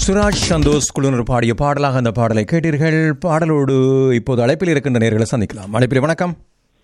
சுராஜ் சந்தோஷ் குழுவினர் பாடிய பாடலாக அந்த பாடலை கேட்டீர்கள் பாடலோடு இப்போது அழைப்பில் இருக்கின்ற நேர்களை சந்திக்கலாம் அழைப்பில் வணக்கம்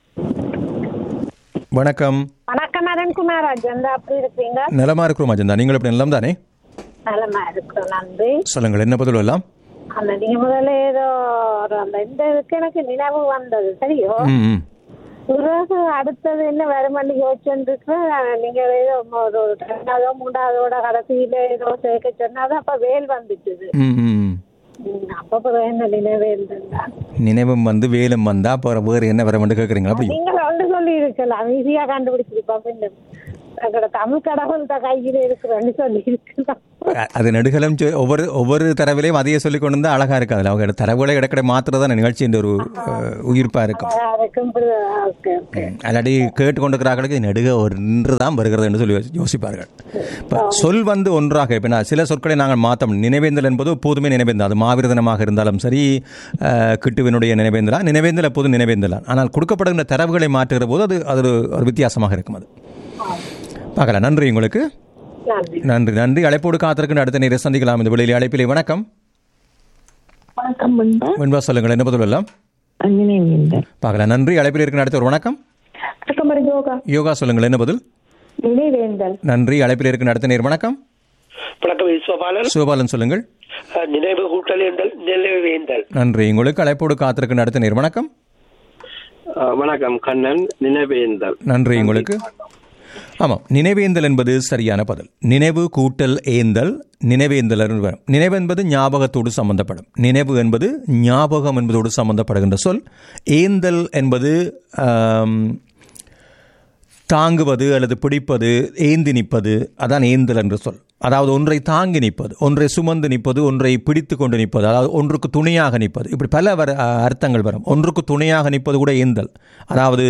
வணக்கம் வணக்கம் நரன்குமார் அஜந்தா அப்படி இருக்கீங்க நலமா இருக்கிறோம் அஜந்தா நீங்கள் எப்படி நிலம் தானே நலமா இருக்கிறோம் நன்றி சொல்லுங்கள் என்ன பதில் எல்லாம் அந்த நீங்க முதல்ல ஏதோ ஒரு அந்த இந்த இதுக்கு எனக்கு நினைவு வந்தது சரியோ ம் ம். பிறகு அடுத்தது என்ன வருமானு யோசிச்சுருக்கு நீங்க ஏதோ ஒரு ஒரு ரெண்டாவதோ மூன்றாவதோட கடைசியில ஏதோ சேர்க்க சொன்னாது அப்ப வேல் வந்துச்சுது ம், ம், ம். ம், அப்ப பிறகு என்ன நினைவேல் தான் நினைவும் வந்து வேலும் வந்தா அப்புறம் வேறு என்ன வர வந்து கேட்குறீங்களா அப்படி நீங்க ஒன்று சொல்லி இருக்கலாம் ஈஸியா கண்டுபிடிச்சிருப்போம் பின்ன எங்களோட தமிழ் கடவுள் தான் கையில இருக்கிறேன்னு சொல்லி இருக்கலாம் அ- அது நெடுகலம் சொ- ஒவ்வொரு ஒவ்வொரு தரவிலையும் அதையே சொல்லி கொண்டு வந்தா அழகா இருக்காது அவங்க தரவுகளை இடக்கடை மாத்திரதான் நிகழ்ச்சியின் ஒரு அஹ், உயிர்ப்பா இருக்கும் இருக்கும் ஓகே ஓகே அல்லாடி கேட்டுக்கொண்டிருக்கிறார்களுக்கு நெடுக ஒன்று தான் வருகிறது என்று சொல்லி யோசி- யோசிப்பார்கள் இப்போ சொல் வந்து ஒன்றாக இப்போ நான் சில சொற்களை நாங்கள் மாற்றம் நினைவேந்தல் என்பது எப்போதுமே நினைவேந்தல் அது மாவீரதனமாக இருந்தாலும் சரி அஹ், கிட்டுவினுடைய நினைவேந்தலா நினைவேந்தல் எப்போதும் நினைவேந்தலாம் ஆனால் கொடுக்கப்படுகின்ற தரவுகளை மாற்றுகிற போது அது அது ஒரு ஒரு வித்தியாசமாக இருக்கும் அது பார்க்கலாம் நன்றி உங்களுக்கு நன்றி நன்றி நன்றி அழைப்போடு காத்திருக்கின்ற அடுத்த நேரம் சந்திக்கலாம் இந்த வெளியிலே அழைப்பிலே வணக்கம் வணக்கம் முன்பா வெண்பா சொல்லுங்கள் என்ன பதில் எல்லாம் நினைவேந்தர் பார்க்கலாம் நன்றி அழைப்பில் இருக்கிற அடுத்த ஒரு வணக்கம் வணக்கம் யோகா யோகா சொல்லுங்கள் என்ன பதில் நினைவேந்தல் நன்றி அழைப்பில் இருக்கிற அடுத்த நேரம் வணக்கம் வணக்கம் விஸ்வபாலன் சிவபாலன் சொல்லுங்கள் அஹ், நினைவு கூட்டல் என்றல் நினைவு வேந்தல் நன்றி உங்களுக்கு அழைப்போடு காத்திருக்கின்ற அடுத்த நேர் வணக்கம் அஹ் வணக்கம் கண்ணன் நினைவேந்தல் நன்றி உங்களுக்கு ஆமாம் நினைவேந்தல் என்பது சரியான பதில் நினைவு கூட்டல் ஏந்தல் நினைவேந்தல் என்று வரும் நினைவு என்பது ஞாபகத்தோடு சம்பந்தப்படும் நினைவு என்பது ஞாபகம் என்பதோடு சம்பந்தப்படுகின்ற சொல் ஏந்தல் என்பது ஆம், தாங்குவது அல்லது பிடிப்பது ஏந்தி நிற்பது அதான் ஏந்தல் என்று சொல் அதாவது ஒன்றை தாங்கி நிற்பது ஒன்றை சுமந்து நிற்பது ஒன்றை பிடித்து கொண்டு நிற்பது அதாவது ஒன்றுக்கு துணையாக நிற்பது இப்படி பல வர அஹ், அர்த்தங்கள் வரும் ஒன்றுக்கு துணையாக நிற்பது கூட ஏந்தல் அதாவது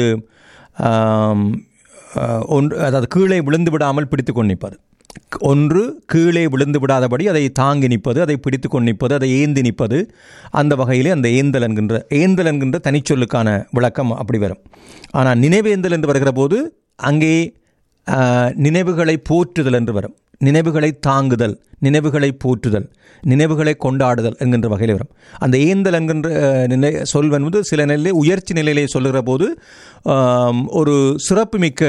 ஆம், அஹ், ஒன்று அதாவது கீழே விழுந்து விடாமல் பிடித்து கொண்டு நிற்பது ஒன்று கீழே விழுந்து விடாதபடி அதை தாங்கி நிற்பது அதை பிடித்து கொண்டு நிற்பது அதை ஏந்தி நிற்பது அந்த வகையிலே அந்த ஏந்தல் என்கின்ற ஏந்தல் என்கின்ற தனிச்சொல்லுக்கான விளக்கம் அப்படி வரும் ஆனால் நினைவேந்தல் என்று வருகிற போது அங்கே ஆஹ், நினைவுகளை போற்றுதல் என்று வரும் நினைவுகளை தாங்குதல் நினைவுகளை போற்றுதல் நினைவுகளை கொண்டாடுதல் என்கின்ற வகையில் வரும் அந்த ஏந்தல் என்கின்ற அஹ், நிலை சொல் என்பது சில நிலையிலே உயர்ச்சி நிலையிலே சொல்லுகிற போது ஆம், ஒரு சிறப்புமிக்க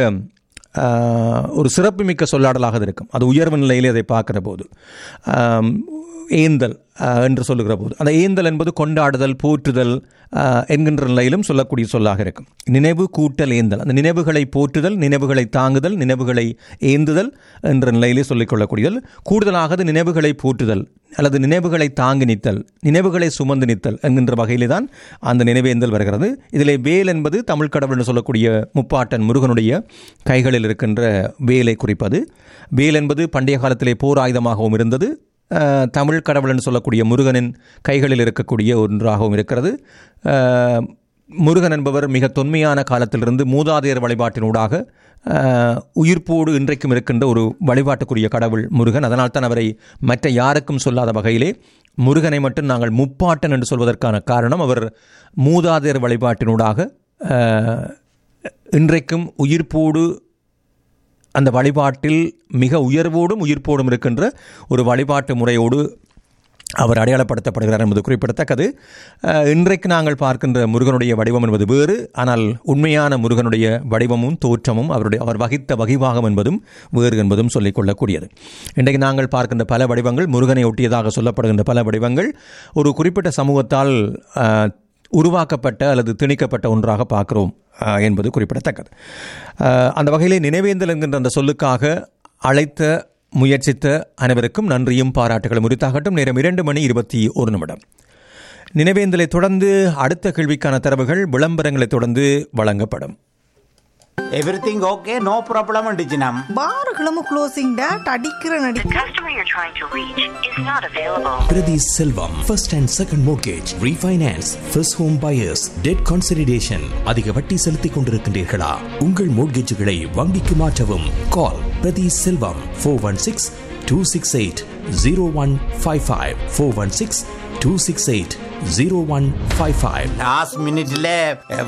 ஆஹ், ஒரு சிறப்புமிக்க சொல்லாடலாக அது இருக்கும் அது உயர்வு நிலையிலே அதை பார்க்கிற போது ஆம், ஏந்தல் ஆஹ், என்று சொல்லுகிற போது அந்த ஏந்தல் என்பது கொண்டாடுதல் போற்றுதல் ஆஹ், என்கின்ற நிலையிலும் சொல்லக்கூடிய சொல்லாக இருக்கும் நினைவு கூட்டல் ஏந்தல் அந்த நினைவுகளை போற்றுதல் நினைவுகளை தாங்குதல் நினைவுகளை ஏந்துதல் என்ற நிலையிலே சொல்லிக்கொள்ளக்கூடியது கூடுதலாக அது நினைவுகளை போற்றுதல் அல்லது நினைவுகளை தாங்கி நித்தல் நினைவுகளை சுமந்து நித்தல் என்கின்ற வகையிலே தான் அந்த நினைவேந்தல் வருகிறது இதிலே வேல் என்பது தமிழ் கடவுள் என்று சொல்லக்கூடிய முப்பாட்டன் முருகனுடைய கைகளில் இருக்கின்ற வேலை குறிப்பது வேல் என்பது பண்டைய காலத்திலே போர் ஆயுதமாகவும் இருந்தது அஹ், தமிழ் கடவுள் என்று சொல்லக்கூடிய முருகனின் கைகளில் இருக்கக்கூடிய ஒன்றாகவும் இருக்கிறது அஹ், முருகன் என்பவர் மிக தொன்மையான காலத்திலிருந்து மூதாதையர் வழிபாட்டினூடாக அஹ், உயிர்ப்போடு இன்றைக்கும் இருக்கின்ற ஒரு வழிபாட்டுக்குரிய கடவுள் முருகன் அதனால் தான் அவரை மற்ற யாருக்கும் சொல்லாத வகையிலே முருகனை மட்டும் நாங்கள் முப்பாட்டன் என்று சொல்வதற்கான காரணம் அவர் மூதாதையர் வழிபாட்டினூடாக அஹ், இன்றைக்கும் உயிர்ப்போடு அந்த வழிபாட்டில் மிக உயர்வோடும் உயிர்ப்போடும் இருக்கின்ற ஒரு வழிபாட்டு முறையோடு அவர் அடையாளப்படுத்தப்படுகிறார் என்பது குறிப்பிடத்தக்கது அஹ், இன்றைக்கு நாங்கள் பார்க்கின்ற முருகனுடைய வடிவம் என்பது வேறு ஆனால் உண்மையான முருகனுடைய வடிவமும் தோற்றமும் அவருடைய அவர் வகித்த வகிவாகம் என்பதும் வேறு என்பதும் சொல்லிக் கொள்ளக்கூடியது இன்றைக்கு நாங்கள் பார்க்கின்ற பல வடிவங்கள் முருகனை ஒட்டியதாக சொல்லப்படுகின்ற பல வடிவங்கள் ஒரு குறிப்பிட்ட சமூகத்தால் அஹ், உருவாக்கப்பட்ட அல்லது திணிக்கப்பட்ட ஒன்றாக பார்க்கிறோம் அஹ், என்பது குறிப்பிடத்தக்கது அஹ், அந்த வகையிலே நினைவேந்தல் என்கின்ற அந்த சொல்லுக்காக அழைத்த முயற்சித்த அனைவருக்கும் நன்றியும் பாராட்டுகளும் உரித்தாகட்டும் நேரம் இரண்டு மணி இருபத்தி ஒரு நிமிடம் நினைவேந்தலை தொடர்ந்து அடுத்த கேள்விக்கான தரவுகள் விளம்பரங்களை தொடர்ந்து வழங்கப்படும் எவ்ரிதிங் ஓகே நோ ப்ராப்ளம் டிஜினம் பார்களும் க்ளோசிங் டேட் அடிக்கிற நடி The customer you're trying to reach is not available. Priti Selvam, first and second mortgage, refinance, first home buyers, debt consolidation. அதிக வட்டி செலுத்திக் கொண்டிருக்கின்றீர்களா உங்கள் மோட்கேஜுகளை வங்கிக்கு மாற்றவும் call Prathi Selvam four one six two six eight zero one five five four one six two six eight zero one five five last மினிட்ல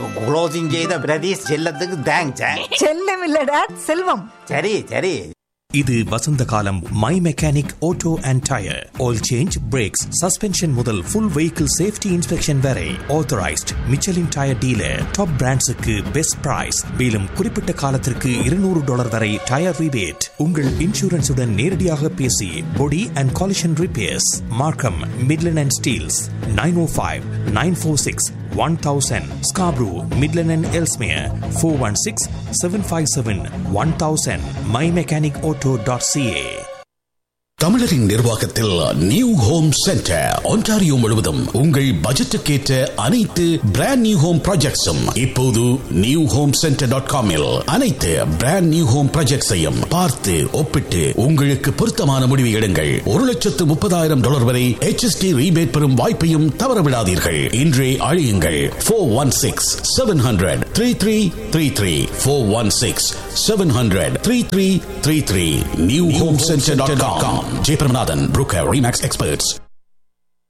closing செய்த பிரதீஷ் செல்லத்துக்கு thanks செல்லம் இல்ல டேட் செல்வம் சரி சரி இது வசந்த காலம் my mechanic auto and tyre oil change brakes suspension முதல் ஃபுல் வெஹிக்கிள் சேஃப்டி இன்ஸ்பெக்ஷன் வரை authorised Michelin tyre dealer top பிராண்ட்ஸுக்கு பெஸ்ட் பிரைஸ் மேலும் குறிப்பிட்ட காலத்திற்கு இருநூறு டாலர் வரை டயர் ரிபேட் உங்கள் இன்சூரன்ஸுடன் நேரடியாக பேசி body and collision repairs Markham Midland and Steeles nine O five nine four six one thousand Scarborough Midland and Ellesmere four one six seven five seven one thousand my mechanic auto dot CA தமிழரின் நிர்வாகத்தில் new home centre Ontario முழுவதும் உங்கள் பட்ஜெட்டுக்கேற்ற அனைத்து brand new home ப்ராஜெக்ட்ஸும் இப்போது new home centre dot காமில் அனைத்து brand new home ப்ராஜெக்ட்ஸையும் பார்த்து ஒப்பிட்டு உங்களுக்கு பொருத்தமான முடிவை எடுங்கள் ஒரு லட்சத்து முப்பதாயிரம் டாலர் வரை HST ரீபேட் பெறும் வாய்ப்பையும் தவறவிடாதீர்கள் இன்றே அழியுங்கள் four one six seven hundred three three three three four one six seven hundred three three three three new home centre dot com Jayapiramanathan broker Remax experts